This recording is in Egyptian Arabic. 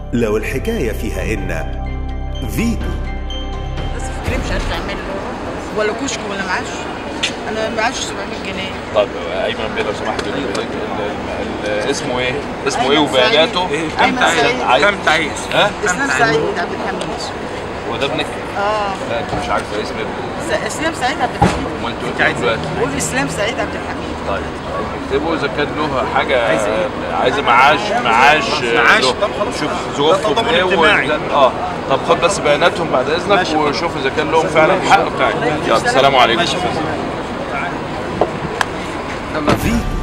لو الحكاية فيها إن فيتو بس فكري مش عارفه اعمل له ولا كشك ولا معاش انا معاش 700 جنيه طب ايمن بيه لو سمحت ال- ال- ال- ال- اسمه ايه؟ اسمه ايه أيمن وبياناته؟ سعيد. كم أيمن تعيس؟ سعيد. عايز- كم تعيس؟ ها؟ اسلام سعيد عبد الحميد هو ده ابنك؟ اه لا انت مش عارفه اسم ابنك س- اسلام سعيد عبد الحميد امال انتوا أنت إيه عايز دلوقتي؟ قول اسلام سعيد عبد الحميد طيب اكتبوا اذا كان له حاجه عايز إيه؟ عايز معاش معاش معاش؟ له. طب خلاص. شوف ده ظروفكم تضامن ايه اجتماعي. وإذا- اه طب خد بس بياناتهم بعد اذنك ماشي. وشوف اذا كان لهم فعلا حق بتاعك يلا السلام عليكم ماشي. فيتو